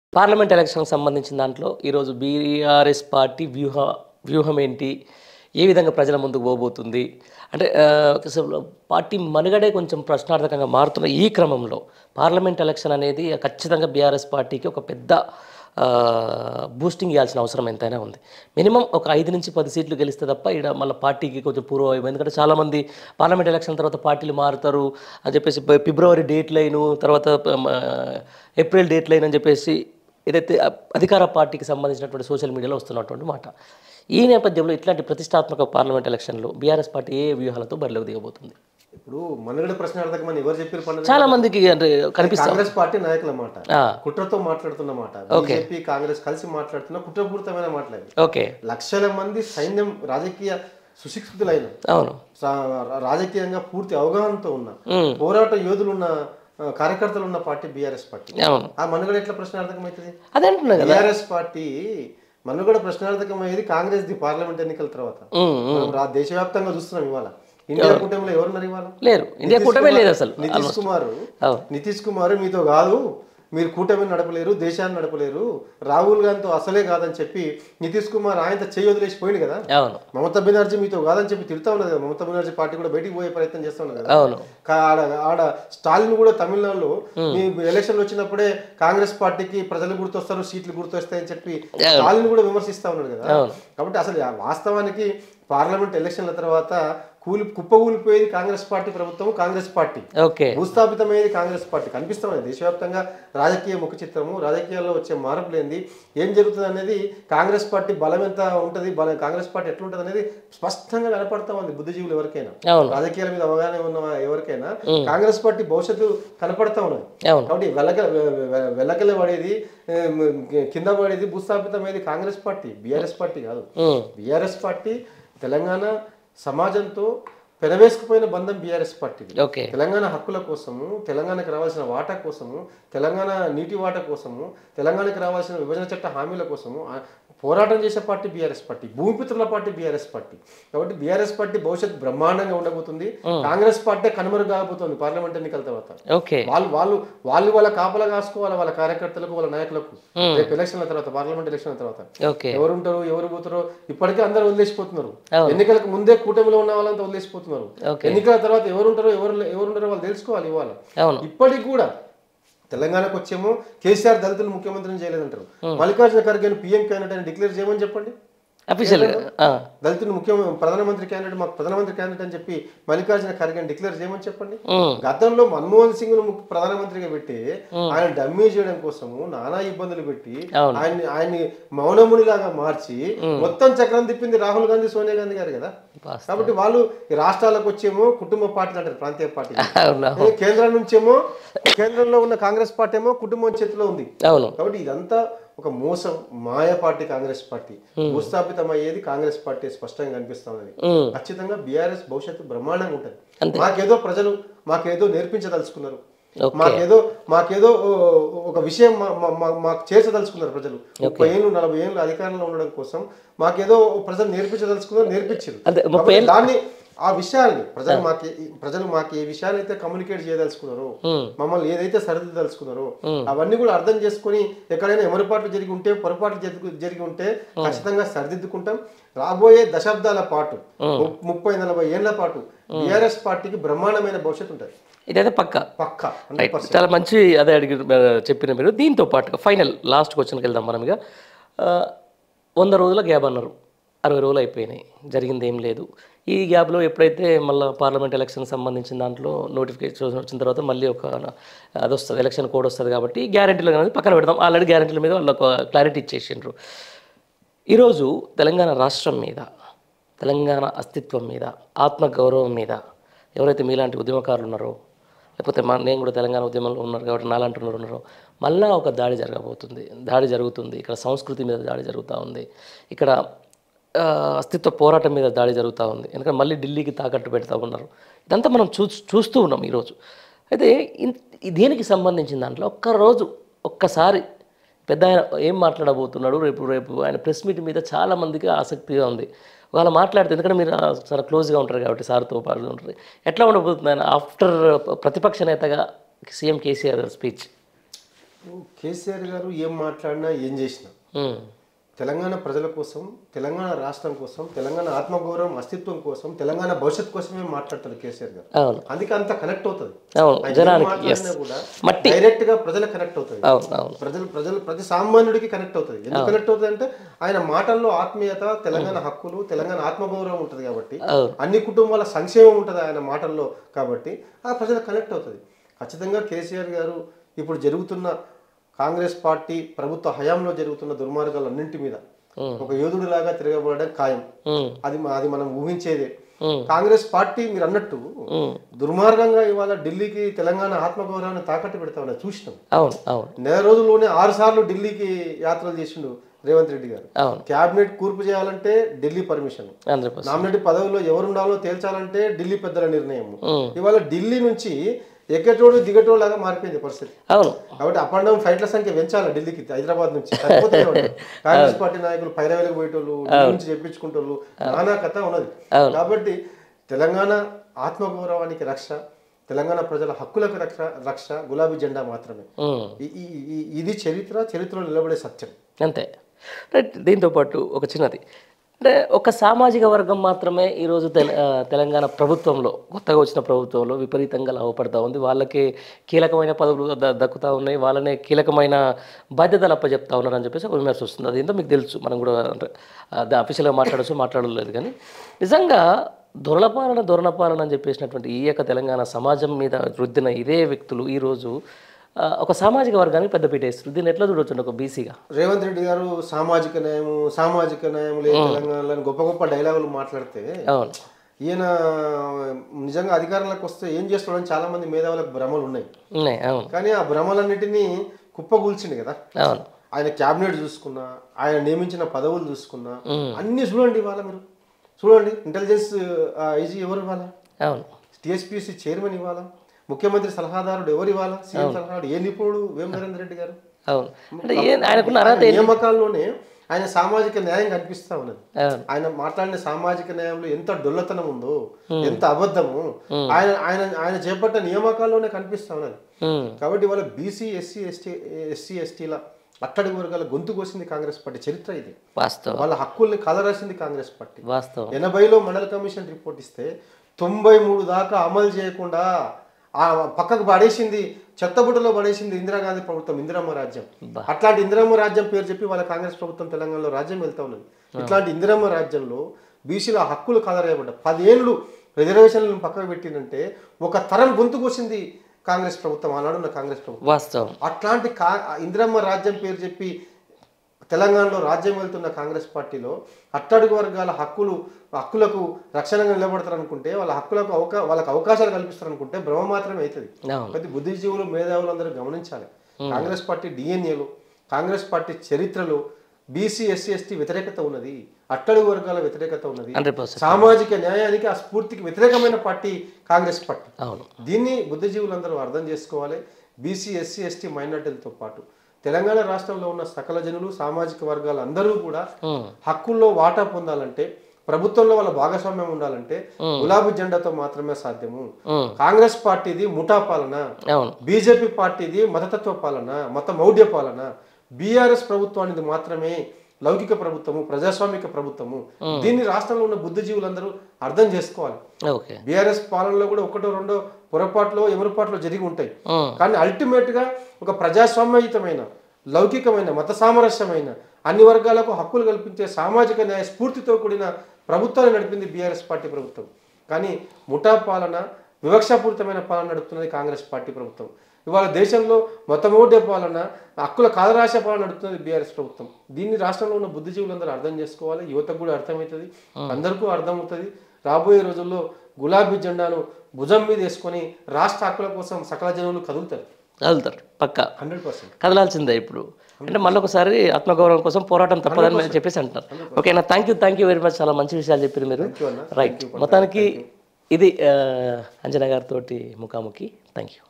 Parliament ఎలక్షన్కి సంబంధించిన దాంట్లో ఈరోజు బీఆర్ఎస్ పార్టీ వ్యూహ వ్యూహం ఏంటి ఏ విధంగా ప్రజల ముందుకు పోబోతుంది అంటే ఆ, అసలు పార్టీ మనుగడే కొంచెం ప్రశ్నార్థకంగా మారుతున్న ఈ క్రమంలో పార్లమెంట్ ఎలక్షన్ అనేది ఖచ్చితంగా బీఆర్ఎస్ పార్టీకి ఒక పెద్ద ఆ, బూస్టింగ్ ఇవ్వాల్సిన అవసరం ఎంతైనా ఉంది మినిమం ఒక ఐదు నుంచి పది సీట్లు గెలిస్తే తప్ప ఇక్కడ మళ్ళీ పార్టీకి కొంచెం పూర్వం ఎందుకంటే చాలామంది పార్లమెంట్ ఎలక్షన్ తర్వాత పార్టీలు మారుతారు అని చెప్పేసి ఫి- ఫిబ్రవరి డేట్ లైను తర్వాత ఆ, ఏప్రిల్ డేట్ లైన్ అని చెప్పేసి ఏదైతే అ- అధికార పార్టీకి సంబంధించినటువంటి సోషల్ మీడియాలో వస్తున్నటువంటి మాట ఈ నేపథ్యంలో ఇట్లాంటి ప్రతిష్టాత్మక పార్లమెంట్ ఎలక్షన్లో బీఆర్ఎస్ పార్టీ ఏ వ్యూహాలతో బరిలోకి దిగబోతుంది ఇప్పుడు మనుగడ ప్రశ్నార్థకమని ఎవరు చెప్పారు పండుగ చాలా మందికి అంటే కనిపిస్తా కాంగ్రెస్ పార్టీ నాయకుల మాట ఆ, కుట్రతో మాట్లాడుతున్న మాట బీజేపీ కాంగ్రెస్ కలిసి మాట్లాడుతున్న కుట్రపూరితమైన మాటలు ఓకే లక్షల మంది సైన్యం రాజకీయ సుశిక్షితులైన అవును రా- రాజకీయంగా పూర్తి అవగాహనతో ఉన్న ఉమ్, పోరాట యోధులు ఉన్న ఆ, కార్యకర్తలు ఉన్న పార్టీ బీఆర్ఎస్ పార్టీ అవును ఆ మనుగడ ఎట్లా ప్రశ్నార్థకమవుతుంది అదే అంటున్నా కదా బీఆర్ఎస్ పార్టీ మనుగడ ప్రశ్నార్థకమయ్యేది కాంగ్రెస్ ది పార్లమెంట్ ఎన్నికల తర్వాత ఉమ్, ఉమ్. మనం రా- దేశవ్యాప్తంగా చూస్తున్నాం ఇవాళ ఇండియా కూటమిలో ఎవరున్నారు ఇవాళ లేరు ఇండియా కూటమే లేదు అసలు నితీష్ కుమార్ అవును నితీష్ కుమార్ మీతో కాదు మీరు కూటమిని నడపలేరు దేశాన్ని నడపలేరు రాహుల్ గాంధీతో అసలే కాదని చెప్పి నితీష్ కుమార్ ఆయనతో చేయి వదిలేసి పోయింది కదా అవును మమతా బెనర్జీ మీతో కాదని చెప్పి తిడతా ఉన్నది కదా మమతా బెనర్జీ పార్టీ కూడా బయటికి పోయే ప్రయత్నం చేస్తా ఉన్నది కదా అవును కా- ఆడ ఆడ స్టాలిన్ కూడా తమిళనాడులో మీ ఎలక్షన్లు వచ్చినప్పుడే కాంగ్రెస్ పార్టీకి ప్రజలు గుర్తొస్తారు సీట్లు గుర్తొస్తాయని చెప్పి స్టాలిన్ కూడా విమర్శిస్తా ఉన్నాడు కదా అవును. కాబట్టి అసలు ఆ వాస్తవానికి పార్లమెంట్ ఎలక్షన్ల తర్వాత కూలి కుప్పకూలిపోయేది కాంగ్రెస్ పార్టీ ప్రభుత్వం కాంగ్రెస్ పార్టీ ఓకే భూస్థాపితమయ్యేది కాంగ్రెస్ పార్టీ కనిపిస్తామని దేశవ్యాప్తంగా రాజకీయ ముఖ చిత్రము రాజకీయాల్లో వచ్చే మార్పులు ఏంది ఏం జరుగుతుంది అనేది కాంగ్రెస్ పార్టీ బలం ఎంత ఉంటుంది బలం కాంగ్రెస్ పార్టీ ఎట్లుంటుంది అనేది స్పష్టంగా కనపడతా ఉంది బుద్ధిజీవులు ఎవరికైనా అవును రాజకీయాల మీద అవగాహన ఉన్న ఎవరికైనా కాంగ్రెస్ పార్టీ భవిష్యత్తు కనపడతా ఉన్నది అవును కాబట్టి వెళ్ళక వెళ్ళకలే పడేది ఏం, కింద పడేది భూస్థాపితమయ్యేది కాంగ్రెస్ పార్టీ బీఆర్ఎస్ పార్టీ కాదు ఉమ్, బీఆర్ఎస్ పార్టీ తెలంగాణ సమాజంతో పెనవేసుకుపోయిన బంధం బీఆర్ఎస్ పార్టీ ఓకే తెలంగాణ హక్కుల కోసము తెలంగాణకు రావాల్సిన వాటా కోసము తెలంగాణ నీటి వాటా కోసము తెలంగాణకు రావాల్సిన విభజన చట్ట హామీల కోసము ఆ పోరాటం చేసే పార్టీ బీఆర్ఎస్ పార్టీ భూమిపుత్రుల పార్టీ బీఆర్ఎస్ పార్టీ కాబట్టి బీఆర్ఎస్ పార్టీ భవిష్యత్తు బ్రహ్మాండంగా ఉండబోతుంది కాంగ్రెస్ పార్టీ కనుమరుగు కాబోతోంది పార్లమెంట్ ఎన్నికల తర్వాత ఓకే వాళ్ళు వాళ్ళు వాళ్ళు వాళ్ళ కాపలా కాసుకోవాలి వాళ్ళ కార్యకర్తలకు వాళ్ళ నాయకులకు రేపు ఎలక్షన్ల తర్వాత పార్లమెంట్ ఎలక్షన్ల తర్వాత ఓకే ఎవరు ఉంటారు ఎవరు పోతారో ఇప్పటికే అందరూ వదిలేసిపోతున్నారు అవును. ఎన్నికలకు ముందే కూటమిలో ఉన్న వాళ్ళంతా వదిలేసిపోతున్నారు ఓకే. ఎన్నికల తర్వాత ఎవరు ఉంటారో ఎవరు ఎవరు ఉంటారో వాళ్ళు తెలుసుకోవాలి ఇవాళ అవును ఇప్పటికి కూడా తెలంగాణకు వచ్చేమో కేసీఆర్ దళితులు ముఖ్యమంత్రిని చేయలేదంటారు మల్లికార్జున ఖర్గే పిఎం క్యాండిడేట్ అని డిక్లేర్ చేయమని చెప్పండి అఫీషియల్గా దళితులు ముఖ్య ప్రధానమంత్రి క్యాండిడేట్ మాకు ప్రధానమంత్రి క్యాండిడేట్ అని చెప్పి మల్లికార్జున ఖర్గే డిక్లేర్ చేయమని చెప్పండి గతంలో మన్మోహన్ సింగ్ ను ముఖ్య- ప్రధానమంత్రిగా పెట్టి ఆయన డమ్మీ చేయడం కోసము నానా ఇబ్బందులు పెట్టి అవును. ఆయన్ని ఆయన్ని మౌనమునిలాగా మార్చి మొత్తం చక్రం తిప్పింది రాహుల్ గాంధీ సోనియా గాంధీ గారు కదా కాబట్టి వాళ్ళు ఈ రాష్ట్రాలకు వచ్చేమో కుటుంబ పార్టీలు అంటారు ప్రాంతీయ పార్టీ అవును కేంద్రం నుంచేమో కేంద్రంలో ఉన్న కాంగ్రెస్ పార్టీ ఏమో కుటుంబం చేతిలో ఉంది అవును కాబట్టి ఇదంతా ఒక మోసం మాయ పార్టీ కాంగ్రెస్ పార్టీ భూస్థాపితం అయ్యేది కాంగ్రెస్ పార్టీ స్పష్టంగా కనిపిస్తా ఉన్నది ఉమ్, ఖచ్చితంగా బీఆర్ఎస్ భవిష్యత్తు బ్రహ్మాండంగా ఉంటుంది అంతే. మాకేదో ప్రజలు మాకేదో నేర్పించదలుచుకున్నారు ఓకే మాకేదో మాకేదో ఓ, ఒక విషయం మా- మా- మా- మాకు చేర్చదలుచుకున్నారు ప్రజలు ముప్పై ఏళ్ళు నలభై ఏళ్ళు అధికారంలో ఉండడం కోసం మాకేదో ప్రజలు నేర్పించదలుచుకున్నారు నేర్పించారు అదే ముప్పై కాబట్టి దాన్ని ఆ విషయాల్ని ప్రజలు మాకు ఏ- ప్రజలు మాకు ఏ విషయాలు అయితే కమ్యూనికేట్ చేయదలుచుకున్నారో ఉమ్, మమ్మల్ని ఏదైతే సరిదిద్దలుచుకున్నారో అవన్నీ కూడా అర్థం చేసుకొని ఎక్కడైనా ఎమరపాట్లు జరిగి ఉంటే పొరపాట్లు జరిగి జరిగి ఉంటే ఖచ్చితంగా సరిదిద్దుకుంటాం రాబోయే దశాబ్దాల పాటు ము- ముప్పై నలభై ఏళ్ల పాటు బీఆర్ఎస్ పార్టీకి బ్రహ్మాండమైన భవిష్యత్తు ఉంటుంది ఇదైతే పక్క పక్క రైట్ చాలా మంచి అదే అడిగి చెప్పిన మీరు దీంతో పాటుగా ఫైనల్ లాస్ట్ క్వశ్చన్కి వెళ్దాం మనం ఇక ఆ, వంద రోజుల గ్యాప్ అన్నారు అరవై రోజులు అయిపోయినాయి జరిగింది ఏం లేదు ఈ గ్యాప్లో ఎప్పుడైతే మళ్ళీ పార్లమెంట్ ఎలక్షన్ సంబంధించిన దాంట్లో నోటిఫికేషన్ వచ్చిన తర్వాత మళ్ళీ ఒక అది వస్తుంది ఎలక్షన్ కోడ్ వస్తుంది కాబట్టి గ్యారంటీలు అనేది పక్కన పెడదాం ఆల్రెడీ గ్యారంటీల మీద వాళ్ళు ఒక క్లారిటీ ఇచ్చేసిండ్రు ఈరోజు తెలంగాణ రాష్ట్రం మీద తెలంగాణ అస్తిత్వం మీద ఆత్మగౌరవం మీద ఎవరైతే మీలాంటి ఉద్యమకారులు ఉన్నారో లేకపోతే మా నేను కూడా తెలంగాణ ఉద్యమంలో ఉన్నారు కాబట్టి నాలాంటి వాళ్ళు ఉన్నారో మళ్ళా ఒక దాడి జరగబోతుంది దాడి జరుగుతుంది ఇక్కడ సంస్కృతి మీద దాడి జరుగుతూ ఉంది ఇక్కడ ఆ, అస్తిత్వ పోరాటం మీద దాడి జరుగుతూ ఉంది ఎందుకంటే మళ్ళీ ఢిల్లీకి తాకట్టు పెడతా ఉన్నారు ఇదంతా మనం చూ చూస్తూ ఉన్నాం ఈరోజు అయితే ఇన్- ఈ దేనికి సంబంధించిన దాంట్లో ఒక్కరోజు ఒక్కసారి పెద్ద ఆయన ఏం మాట్లాడబోతున్నాడు రేపు రేపు ఆయన ప్రెస్ మీట్ మీద చాలా మందికి ఆసక్తిగా ఉంది వాళ్ళు మాట్లాడితే ఎందుకంటే మీరు ఆ, చాలా క్లోజ్గా ఉంటారు కాబట్టి సార్తో పాటు ఉంటారు ఎట్లా ఉండబోతుంది ఆయన ఆఫ్టర్ ప్రతిపక్ష నేతగా సీఎం కేసీఆర్ స్పీచ్ కేసీఆర్ గారు ఏం మాట్లాడినా ఏం చేసినా ఉమ్, తెలంగాణ ప్రజల కోసం తెలంగాణ రాష్ట్రం కోసం తెలంగాణ ఆత్మగౌరవం అస్తిత్వం కోసం తెలంగాణ భవిష్యత్ కోసమే మాట్లాడతారు కేసీఆర్ గారు అవును అందుకే అంత కనెక్ట్ అవుతుంది అవును ఆయన ఏం జనానికి మాట్లాడినా కూడా మట్టి. డైరెక్ట్ గా ప్రజలకు కనెక్ట్ అవుతుంది అవును అవును ప్రజలు ప్రజలు ప్రతి సామాన్యుడికి కనెక్ట్ అవుతుంది ఎందుకు కనెక్ట్ అవుతుంది అంటే ఆయన మాటల్లో ఆత్మీయత తెలంగాణ హక్కులు తెలంగాణ ఆత్మగౌరవం ఉంటుంది కాబట్టి అవును అన్ని కుటుంబాల సంక్షేమం ఉంటుంది ఆయన మాటల్లో కాబట్టి ఆ ప్రజలకు కనెక్ట్ అవుతుంది ఖచ్చితంగా కేసీఆర్ గారు ఇప్పుడు జరుగుతున్న కాంగ్రెస్ పార్టీ ప్రభుత్వ హయాంలో జరుగుతున్న దుర్మార్గాలన్నింటి మీద ఒక యోధుడిలాగా తిరగబడడం ఖాయం ఉమ్, అది మ- అది మనం ఊహించేదే ఉమ్, కాంగ్రెస్ పార్టీ మీరు అన్నట్టు ఉమ్, దుర్మార్గంగా ఇవాళ ఢిల్లీకి తెలంగాణ ఆత్మగౌరవాన్ని తాకట్టు పెడతా ఉన్నా చూసినాం అవును అవును నెల రోజుల్లోనే ఆరు సార్లు ఢిల్లీకి యాత్రలు చేసిండు రేవంత్ రెడ్డి గారు అవును క్యాబినెట్ కూర్పు చేయాలంటే Delhi permission hundred percent nominate పదవిలో ఎవరుండాలో తేల్చాలంటే ఢిల్లీ పెద్దల నిర్ణయం ఉమ్, ఇవాళ ఢిల్లీ నుంచి ఎక్కటోడు దిగటోడు లాగా మారిపోయింది పరిస్థితి అవును కాబట్టి అప్ అండ్ డౌన్ ఫ్లైట్ల సంఖ్య పెంచాలి ఢిల్లీకి హైదరాబాద్ నుంచి సరిపోతూనే ఉంటారు. కాంగ్రెస్ పార్టీ నాయకులు పైరవేలకు పోయేటోళ్ళు ఢిల్లీ నుంచి చెప్పించుకుంటోళ్ళు నానా కథ ఉన్నది అవును. కాబట్టి తెలంగాణ ఆత్మగౌరవానికి రక్ష తెలంగాణ ప్రజల హక్కులకు రక్ష రక్ష గులాబీ జెండా మాత్రమే ఉమ్. ఈ- ఈ- ఈ- ఇది చరిత్ర చరిత్రలో నిలబడే సత్యం అంతే రైట్ దీంతో పాటు ఒక చిన్నది అంటే ఒక సామాజిక వర్గం మాత్రమే ఈరోజు తెల ఆ, తెలంగాణ ప్రభుత్వంలో కొత్తగా వచ్చిన ప్రభుత్వంలో విపరీతంగా లాభపడతా ఉంది వాళ్ళకి కీలకమైన పదవులు ద- దక్కుతా ఉన్నాయి వాళ్ళనే కీలకమైన బాధ్యతలు అప్పచెప్తా ఉన్నారు అని చెప్పేసి ఒక విమర్శ వస్తుంది అది ఏంటో మీకు తెలుసు మనం కూడా అంటే అది అఫీషియల్గా మాట్లాడచ్చు మాట్లాడలేదు కానీ నిజంగా దొరలపాలన దొరలపాలన అని చెప్పేసినటువంటి ఈ యొక్క తెలంగాణ సమాజం మీద రుద్దిన ఇదే వ్యక్తులు ఈరోజు ఆ, ఒక సామాజిక వర్గానికి పెద్దపీట వేస్తారు దీన్ని ఎట్లా చూడొచ్చు ఒక బీసీగా రేవంత్ రెడ్డి గారు సామాజిక న్యాయము సామాజిక న్యాయం లేదు తెలంగాణలో అని గొప్ప గొప్ప డైలాగులు మాట్లాడితే అవును ఈయన నిజంగా అధికారంలోకి వస్తే ఏం చేస్తాడని చాలా మంది మేధావులకు భ్రమలు ఉన్నాయి ఉన్నాయి అవును కానీ ఆ భ్రమలన్నిటినీ కుప్పగూల్చింది కదా అవును ఆయన క్యాబినెట్ చూసుకున్నా ఆయన నియమించిన పదవులు చూసుకున్నా అన్ని చూడండి ఇవాళ మీరు చూడండి ఇంటెలిజెన్స్ ఐజీ ఎవరు ఇవ్వాలా అవును టిఎస్పిసి చైర్మన్ ఇవ్వాలా ముఖ్యమంత్రి సలహాదారుడు ఎవరు ఇవ్వాలా సీఎం సలహాదారుడు ఏ నిపుణుడు వేం నరేందర్ రెడ్డి గారు అవును అంటే ఏ ఆయనకున్న అర్హత ఆయన నియామకాల్లోనే ఆయన సామాజిక న్యాయం కనిపిస్తా ఉన్నది అవును ఆయన మాట్లాడిన సామాజిక న్యాయంలో ఎంత డొల్లతనం ఉందో ఎంత అబద్ధము ఆయన ఆయన ఆయన చేపట్ట నియామకాల్లోనే కనిపిస్తా ఉన్నది ఉమ్, కాబట్టి ఇవాళ బీసీ ఎస్సీ ఎస్టీ ఎస్సీ ఎస్టీల అట్టడి వర్గాల గొంతు కోసింది కాంగ్రెస్ పార్టీ చరిత్ర ఇది వాస్తవం వాళ్ళ హక్కుల్ని కలరాసింది కాంగ్రెస్ పార్టీ వాస్తవం ఎనభైలో మండల కమిషన్ రిపోర్ట్ ఇస్తే తొంభై మూడు దాకా అమలు చేయకుండా ఆ పక్కకు పడేసింది చెత్తబుట్టలో పడేసింది ఇందిరాగాంధీ ప్రభుత్వం ఇందిరమ్మ రాజ్యం బా. అట్లాంటి ఇందిరమ్మ రాజ్యం పేరు చెప్పి వాళ్ళ కాంగ్రెస్ ప్రభుత్వం తెలంగాణలో రాజ్యం వెళ్తా ఉన్నది ఇట్లాంటి ఇందిరమ్మ రాజ్యంలో బీసీల హక్కులు కలరేయబడ్డ పదేళ్ళు రిజర్వేషన్లను పక్కకు పెట్టిందంటే ఒక తరం గొంతు కోసింది కాంగ్రెస్ ప్రభుత్వం ఆనాడున్న కాంగ్రెస్ ప్రభుత్వం వాస్తవం అట్లాంటి కా ఇందిరమ్మ రాజ్యం పేరు చెప్పి తెలంగాణలో రాజ్యం వెళ్తున్న కాంగ్రెస్ పార్టీలో అట్టడుగు వర్గాల హక్కులు హక్కులకు రక్షణగా నిలబడతారు అనుకుంటే వాళ్ళ హక్కులకు అవకా వాళ్ళకి అవకాశాలు కల్పిస్తారు అనుకుంటే భ్రమ మాత్రమే అవుతుంది అవును ప్రతి బుద్ధిజీవులు మేధావులు అందరూ గమనించాలి కాంగ్రెస్ పార్టీ డిఎన్ఏలో కాంగ్రెస్ పార్టీ చరిత్రలో బీసీ ఎస్సీ ఎస్టీ వ్యతిరేకత ఉన్నది అట్టడుగు వర్గాల వ్యతిరేకత ఉన్నది హండ్రెడ్ పర్సెంట్ సామాజిక న్యాయానికి ఆ స్ఫూర్తికి వ్యతిరేకమైన పార్టీ కాంగ్రెస్ పార్టీ అవును దీన్ని బుద్ధిజీవులందరూ అర్థం చేసుకోవాలి బీసీ ఎస్సీ ఎస్టీ మైనార్టీలతో పాటు తెలంగాణ రాష్ట్రంలో ఉన్న సకల జనులు సామాజిక వర్గాలు అందరూ కూడా ఉమ్, హక్కుల్లో వాటా పొందాలంటే ప్రభుత్వంలో వాళ్ళ భాగస్వామ్యం ఉండాలంటే గులాబీ జెండాతో మాత్రమే సాధ్యము ఉమ్, కాంగ్రెస్ పార్టీది ముఠా పాలన అవును బీజేపీ పార్టీది మతతత్వ పాలన మత మౌఢ్య పాలన బీఆర్ఎస్ ప్రభుత్వానికి మాత్రమే లౌకిక ప్రభుత్వము ప్రజాస్వామిక ప్రభుత్వము దీన్ని రాష్ట్రంలో ఉన్న బుద్ధిజీవులందరూ అర్థం చేసుకోవాలి ఓకే బీఆర్ఎస్ పాలనలో కూడా ఒకటో రెండో పొరపాట్లు ఎమరుపాట్లు జరిగి ఉంటాయి ఉమ్, కానీ అల్టిమేట్ గా ఒక ప్రజాస్వామ్యయుతమైన లౌకికమైన మత సామరస్యమైన అన్ని వర్గాలకు హక్కులు కల్పించే సామాజిక న్యాయ స్ఫూర్తితో కూడిన ప్రభుత్వాన్ని నడిపింది బీఆర్ఎస్ పార్టీ ప్రభుత్వం కానీ ముఠా పాలన వివక్షాపూరితమైన పాలన నడుపుతున్నది కాంగ్రెస్ పార్టీ ప్రభుత్వం ఇవాళ దేశంలో మొత్తమోడ్య పాలన హక్కుల కాదరాశ పాలన నడుపుతున్నది బీఆర్ఎస్ ప్రభుత్వం దీన్ని రాష్ట్రంలో ఉన్న బుద్ధిజీవులందరూ అర్థం చేసుకోవాలి యువతకు కూడా అర్థమవుతుంది అందరికీ అర్థమవుతుంది రాబోయే రోజుల్లో గులాబీ జెండాను భుజం మీద వేసుకొని రాష్ట్ర హక్కుల కోసం సకల జనులు కదులుతారు కదులుతారు పక్కా హండ్రెడ్ పర్సెంట్ కదలాల్సిందే ఇప్పుడు అంటే మళ్ళీ ఒకసారి ఆత్మగౌరవం కోసం పోరాటం తప్పదని మీరు చెప్పేసి అంటున్నారు ఓకేనా thank you thank you very much చాలా మంచి విషయాలు చెప్పారు మీరు అన్న. రైట్ మొత్తానికి ఇది ఆ, అంజనా గారితోటి ముఖాముఖి థ్యాంక్ యూ